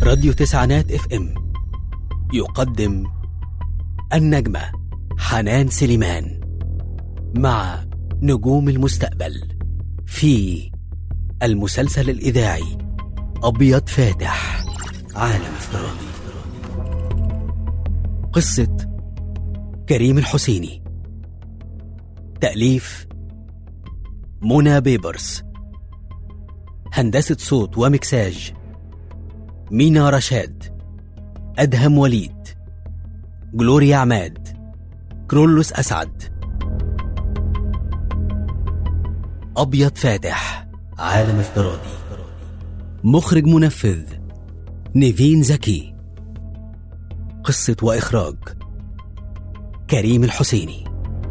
راديو تسعينات اف ام يقدم النجمة حنان سليمان مع نجوم المستقبل في المسلسل الإذاعي أبيض فاتح عالم افتراضي قصة كريم الحسيني تأليف منى بيبرس هندسة صوت ومكساج مينا رشاد أدهم وليد جلوريا عماد كرولوس أسعد أبيض فاتح عالم افتراضي مخرج منفذ نيفين زكي قصة وإخراج كريم الحسيني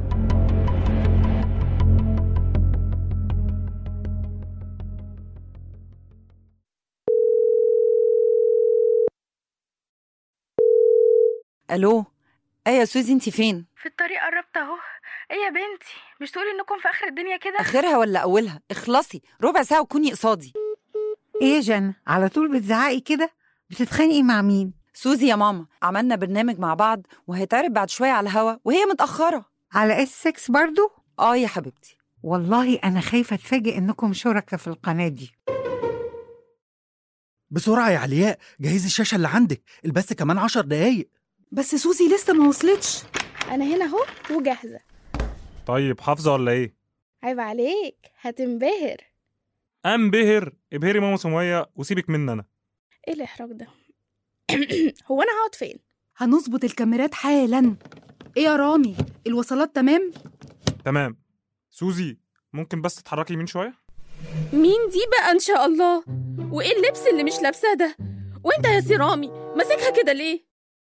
الو ايه يا سوزي انت فين في الطريق قربت اهو ايه يا بنتي مش تقولي انكم في اخر الدنيا كده اخرها ولا اولها اخلصي ربع ساعه وكوني قصادي ايه يا جنى على طول بتزعقي كده بتتخانقي مع مين سوزي يا ماما عملنا برنامج مع بعض وهيتعرض بعد شويه على الهوا وهي متاخره على اس 6 برضو اه يا حبيبتي والله انا خايفه اتفاجئ انكم شركاء في القناه دي بسرعة يا علياء جهزي الشاشة اللي عندك البث كمان عشر دقايق بس سوزي لسه ما وصلتش انا هنا اهو وجاهزه طيب حافظة ولا ايه؟ عيب عليك هتنبهر انبهر ابهري ماما سمية وسيبك مني انا ايه الاحراج ده هو انا هقعد فين هنظبط الكاميرات حالا ايه يا رامي الوصلات تمام تمام سوزي ممكن بس تتحركي يمين شوية؟ مين دي بقى ان شاء الله وايه اللبس اللي مش لابساه ده وانت يا سي رامي ماسكها كده ليه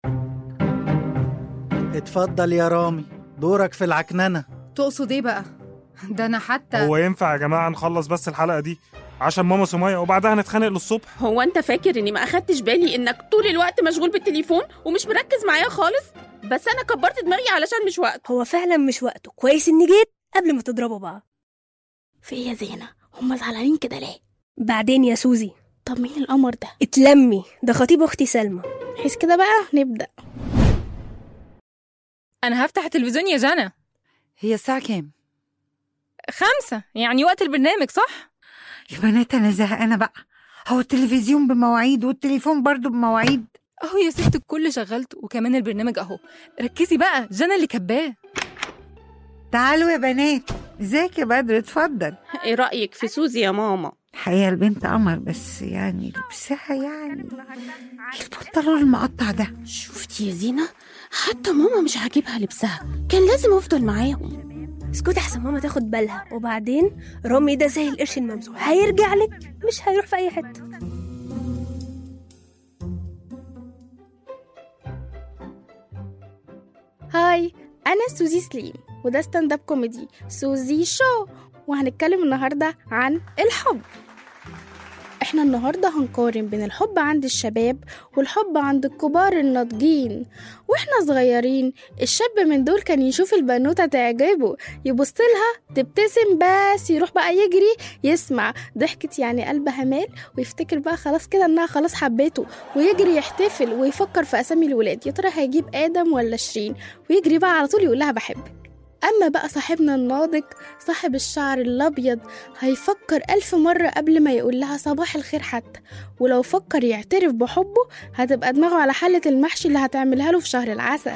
اتفضل يا رامي دورك في العكننة تقصد ايه بقى ده انا حتى هو ينفع يا جماعة نخلص بس الحلقة دي عشان ماما سمية وبعدها نتخانق للصبح هو انت فاكر اني ما اخدتش بالي انك طول الوقت مشغول بالتليفون ومش مركز معايا خالص بس انا كبرت دماغي علشان مش وقت هو فعلا مش وقته كويس اني جيت قبل ما تضربوا بعض في ايه يا زينه هما زعلانين كده ليه بعدين يا سوزي طب مين القمر ده اتلمي ده خطيب اختي سلمى حيث كده بقى نبدا أنا هفتح التلفزيون يا جنى هي الساعه كام خمسة يعني وقت البرنامج صح؟ يا بنات انا زهقانه بقى هو التلفزيون بمواعيد والتليفون برضو بمواعيد أهو يا ست الكل شغلت وكمان البرنامج أهو ركزي بقى جنى اللي كباه تعالوا يا بنات ازيك يا بدر اتفضل ايه رايك في سوزي يا ماما الحقيقه البنت قمر بس يعني لبسها يعني إيه البنطلون المقطع ده شفتي يا زينة حتى ماما مش عاجبها لبسها كان لازم افضل معاهم اسكتي احسن ماما تاخد بالها وبعدين رامي ده زي القرش الممسوح هيرجع لك مش هيروح في اي حته هاي انا سوزي سليم وده ستاند اب كوميدي سوزي شو وهنتكلم النهارده عن الحب احنا النهارده هنقارن بين الحب عند الشباب والحب عند الكبار الناضجين واحنا صغيرين الشاب من دول كان يشوف البنوته تعجبه يبص لها تبتسم بس يروح بقى يجري يسمع ضحكت يعني قلبها مال ويفتكر بقى خلاص كده انها خلاص حبيته ويجري يحتفل ويفكر في اسامي الولاد يا ترى هيجيب ادم ولا شيرين ويجري بقى على طول يقول لها بحبك أما بقى صاحبنا الناضج صاحب الشعر الأبيض هيفكر ألف مرة قبل ما يقول لها صباح الخير حتى ولو فكر يعترف بحبه هتبقى دماغه على حلة المحشي اللي هتعملها له في شهر العسل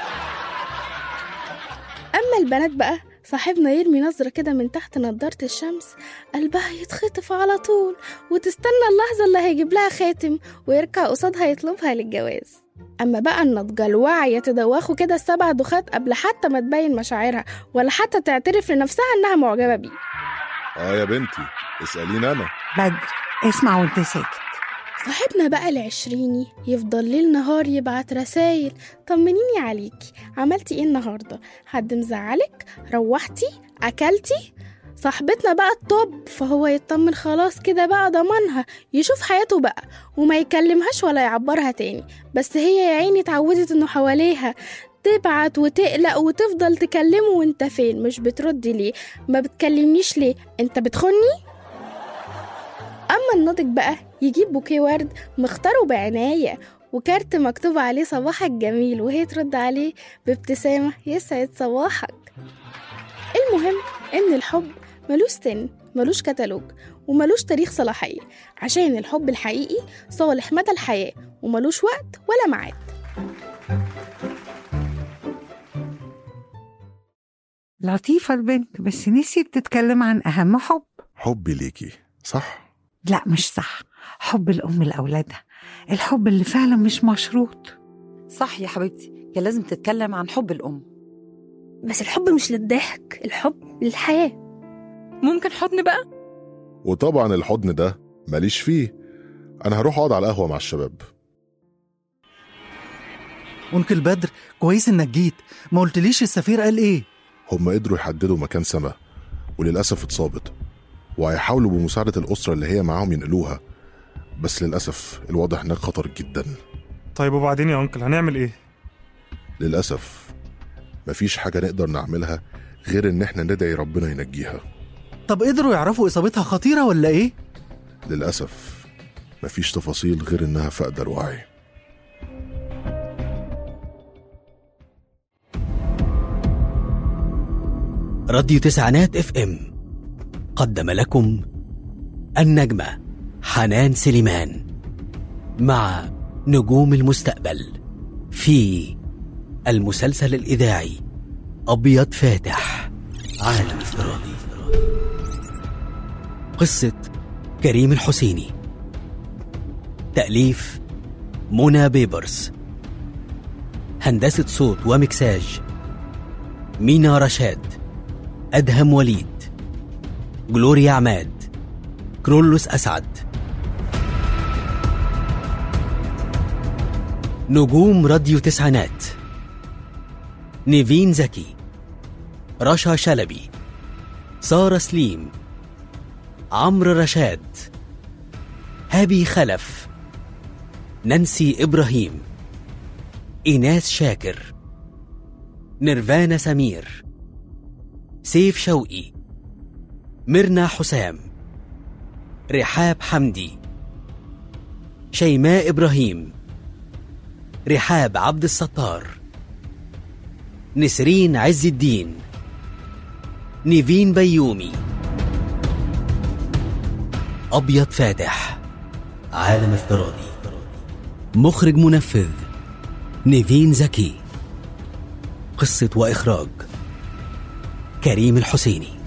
أما البنات بقى صاحبنا يرمي نظرة كده من تحت نضارة الشمس قلبها يتخطف على طول وتستنى اللحظة اللي هيجيب لها خاتم ويركع قصادها يطلبها للجواز أما بقى النضجة الواعية تدوخوا كده السبع دخات قبل حتى ما تبين مشاعرها ولا حتى تعترف لنفسها إنها معجبة بيه اه يا بنتي اسأليني أنا بدر اسمع وانت ساكت صاحبنا بقى العشريني يفضل ليل نهار يبعت رسايل طمنيني عليكي عملتي ايه النهارده حد مزعلك روحتي اكلتي صاحبتنا بقى الطب فهو يطمن خلاص كده بقى ضمنها يشوف حياته بقى وما يكلمهاش ولا يعبرها تاني بس هي يا عيني اتعودت انه حواليها تبعت وتقلق وتفضل تكلمه وانت فين مش بتردي ليه ما بتكلمنيش ليه انت بتخني أما الناضج بقى يجيب بوكيه ورد مختاره بعناية وكارت مكتوب عليه صباحك جميل وهي ترد عليه بابتسامة يسعد صباحك المهم إن الحب ملوش سن ملوش كتالوج وملوش تاريخ صلاحية عشان الحب الحقيقي صالح مدى الحياة وملوش وقت ولا ميعاد لطيفة البنت بس نسيت تتكلم عن أهم حب حبي ليكي صح لا مش صح حب الأم لأولادها الحب اللي فعلا مش مشروط صح يا حبيبتي كان لازم تتكلم عن حب الأم بس الحب مش للضحك الحب للحياة ممكن حضن بقى وطبعا الحضن ده ماليش فيه انا هروح اقعد على القهوه مع الشباب أنكل بدر كويس إنك جيت ما قلتليش السفير قال إيه هم قدروا يحددوا مكان سما وللاسف اتصابت وهيحاولوا بمساعده الاسره اللي هي معاهم ينقلوها بس للاسف الوضع هناك خطر جدا طيب وبعدين يا انكل هنعمل ايه للاسف مفيش حاجه نقدر نعملها غير ان احنا ندعي ربنا ينجيها طب قدروا يعرفوا إصابتها خطيرة ولا إيه للاسف مفيش تفاصيل غير انها فاقده الوعي راديو تسعينات اف ام قدم لكم النجمة حنان سليمان مع نجوم المستقبل في المسلسل الإذاعي أبيض فاتح عالم افتراضي قصة كريم الحسيني تأليف منى بيبرس هندسة صوت ومكساج مينا رشاد أدهم وليد جلوريا عماد كرولوس أسعد نجوم راديو تسعينات نيفين زكي رشا شلبي سارة سليم عمرو رشاد هابي خلف نانسي إبراهيم إيناس شاكر نيرفانا سمير سيف شوقي ميرنا حسام رحاب حمدي شيماء إبراهيم رحاب عبد الستار نسرين عز الدين نيفين بيومي أبيض فاتح عالم افتراضي مخرج منفذ نيفين زكي قصة وإخراج كريم الحسيني